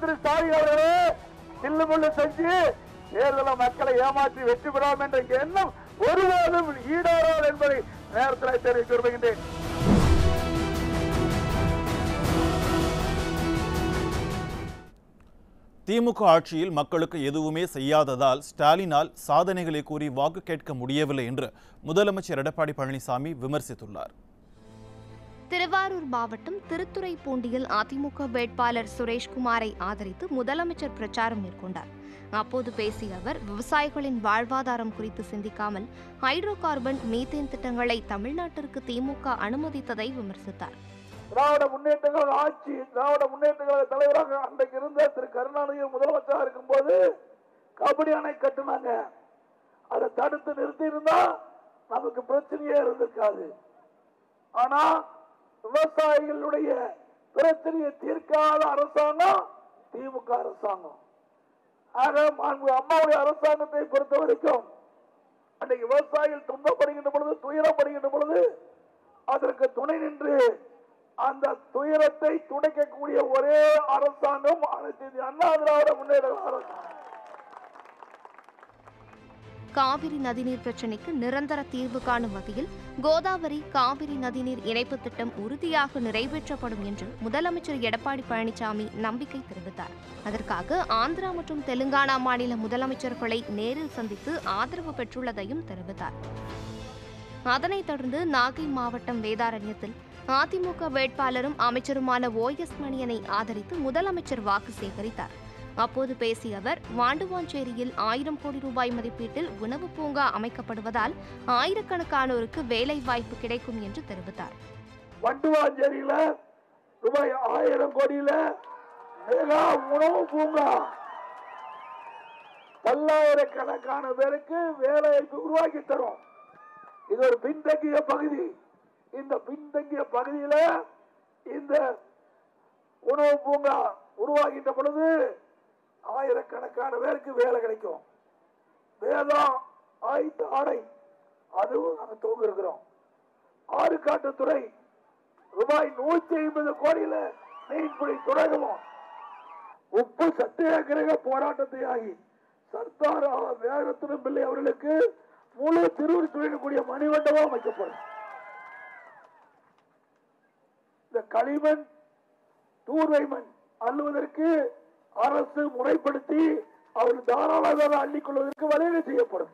திரு ஸ்டாலின் அவர்களே சில்லுமுள்ளு செஞ்சு தேர்தல மக்களை ஏமாற்றி வெற்றி பெறாம் என்ற எண்ணம் ஒருபோதும் ஈடேறாது என்பதை நேரத்தில் தெரிவித்து விரும்புகின்றேன் திமுக ஆட்சியில் மக்களுக்கு எதுவுமே செய்யாததால் ஸ்டாலினால் சாதனைகளை கூறி வாக்கு கேட்க முடியவில்லை என்று முதலமைச்சர் எடப்பாடி பழனிசாமி விமர்சித்துள்ளார் திருவாரூர் மாவட்டம் திருத்துறைப்பூண்டியில் அதிமுக வேட்பாளர் சுரேஷ்குமாரை ஆதரித்து முதலமைச்சர் பிரச்சாரம் மேற்கொண்டார் அப்போது பேசிய அவர் விவசாயிகளின் வாழ்வாதாரம் குறித்து சிந்திக்காமல் ஹைட்ரோ கார்பன் மீத்தேன் திட்டங்களை தமிழ்நாட்டிற்கு திமுக அனுமதித்ததை விமர்சித்தார் திராவிட முன்னேற்ற கழக ஆட்சி திராவிட முன்னேற்ற கழக தலைவராக அன்றைக்கு இருந்த திரு கருணாநிதி முதலமைச்சராக இருக்கும்போது கபடி அணை கட்டுனாங்க அதை தடுத்து நிறுத்தி இருந்தா நமக்கு பிரச்சனையே இருந்திருக்காது ஆனா விவசாயிகளுடைய பிரச்சனையை தீர்க்காத அரசாங்கம் திமுக அரசாங்கம் ஆக மாண்பு அம்மாவுடைய அரசாங்கத்தை பொறுத்த வரைக்கும் அன்றைக்கு விவசாயிகள் துன்பப்படுகின்ற பொழுது துயரப்படுகின்ற பொழுது அதற்கு துணை நின்று அந்த துயரத்தை துடைக்கக்கூடிய ஒரே அரசாங்கம் அனைத்து இந்திய அண்ணா திராவிட முன்னேற்ற கழக அரசாங்கம் காவிரி நதிநீர் பிரச்சினைக்கு நிரந்தர தீர்வு காணும் வகையில் கோதாவரி காவிரி நதிநீர் இணைப்பு திட்டம் உறுதியாக நிறைவேற்றப்படும் என்று முதலமைச்சர் எடப்பாடி பழனிசாமி நம்பிக்கை தெரிவித்தார் அதற்காக ஆந்திரா மற்றும் தெலுங்கானா மாநில முதலமைச்சர்களை நேரில் சந்தித்து ஆதரவு பெற்றுள்ளதையும் தெரிவித்தார் அதனைத் தொடர்ந்து நாகை மாவட்டம் வேதாரண்யத்தில் அதிமுக வேட்பாளரும் அமைச்சருமான ஓ எஸ் மணியனை ஆதரித்து முதலமைச்சர் வாக்கு சேகரித்தார் அப்போது பேசிய அவர் வாண்டுவாஞ்சேரியில் ஆயிரம் கோடி ரூபாய் மதிப்பீட்டில் உணவு பூங்கா அமைக்கப்படுவதால் ஆயிரக்கணக்கானோருக்கு வேலை வாய்ப்பு கிடைக்கும் என்று தெரிவித்தார் வண்டுவாஞ்சேரியில ரூபாய் ஆயிரம் கோடியில மெகா உணவு பூங்கா பல்லாயிரக்கணக்கான பேருக்கு வேலை வாய்ப்பு உருவாக்கி தரும் இது ஒரு பின்தங்கிய பகுதி இந்த பின்தங்கிய பகுதியில இந்த உணவு பூங்கா உருவாகின்ற பொழுது ஆயிரக்கணக்கான பேருக்கு வேலை கிடைக்கும் வேதம் ஆயுத்த ஆடை அதுவும் நாங்க துவங்க இருக்கிறோம் ஆறுகாட்டுத்துறை ரூபாய் நூத்தி ஐம்பது கோடியில மீன்பிடி துறைகளும் உப்பு சத்தியாகிரக போராட்டத்தை ஆகி சர்தார் வேகத்தின பிள்ளை அவர்களுக்கு முழு திருவுருத்துறையின் கூடிய மணிமண்டபம் அமைக்கப்படும் இந்த களிமண் தூர்வை மண் அள்ளுவதற்கு அரசு முறைப்படுத்தி அவர் தாராளமாக அள்ளிக் கொள்வதற்கு வழிவகை செய்யப்படும்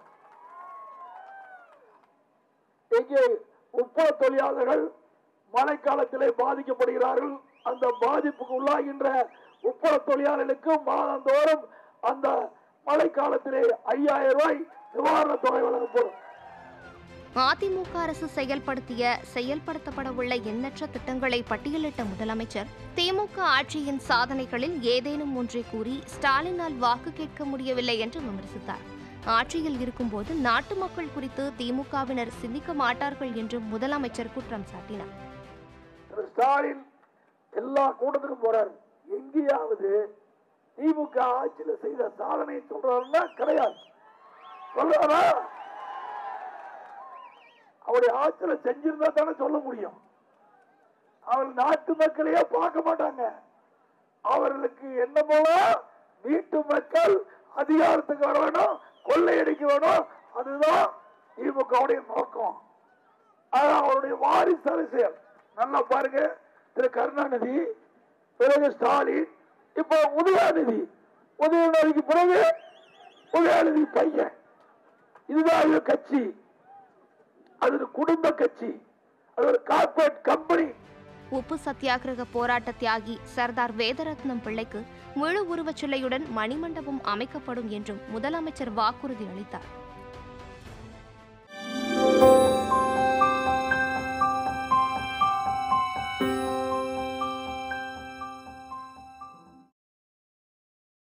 இங்கே உப்பள தொழிலாளர்கள் மழைக்காலத்திலே பாதிக்கப்படுகிறார்கள் அந்த பாதிப்புக்கு உள்ளாகின்ற உப்பள தொழிலாளர்களுக்கு மாதந்தோறும் அந்த மழைக்காலத்திலே ஐயாயிரம் ரூபாய் நிவாரணத் தொகை வழங்கப்படும் அதிமுக அரசு செயல்படுத்திய செயல்படுத்தப்பட உள்ள எண்ணற்ற திட்டங்களை பட்டியலிட்ட முதலமைச்சர் திமுக ஆட்சியின் சாதனைகளில் ஏதேனும் ஒன்றை கூறி ஸ்டாலினால் வாக்கு கேட்க முடியவில்லை என்று விமர்சித்தார் ஆட்சியில் இருக்கும்போது நாட்டு மக்கள் குறித்து திமுகவினர் சிந்திக்க மாட்டார்கள் என்று முதலமைச்சர் குற்றம் சாட்டினார் திரு ஸ்டாலின் எல்லா கூட்டத்துக்கும் போறாரு எங்கேயாவது திமுக ஆட்சியில செய்த சாதனை சொல்றாருன்னா கிடையாது சொல்றாரா அவருடைய ஆட்சியில செஞ்சிருந்தா தானே சொல்ல முடியும் அவர் நாட்டு மக்களையே பார்க்க மாட்டாங்க அவர்களுக்கு என்ன போல வீட்டு மக்கள் அதிகாரத்துக்கு வர வேணும் கொள்ளையடிக்க வேணும் அதுதான் திமுகவுடைய நோக்கம் அது அவருடைய வாரிசு அரசியல் நல்லா பாருங்க திரு கருணாநிதி பிறகு ஸ்டாலின் இப்போ உதயாநிதி உதயநிதிக்கு பிறகு உதயாநிதி பையன் இதுதான் இவர் கட்சி அது ஒரு குடும்ப கட்சி அது ஒரு கார்பரேட் கம்பெனி உப்பு சத்தியாகிரக போராட்ட தியாகி சர்தார் வேதரத்னம் பிள்ளைக்கு முழு உருவச் சிலையுடன் மணிமண்டபம் அமைக்கப்படும் என்றும் முதலமைச்சர் வாக்குறுதி அளித்தார்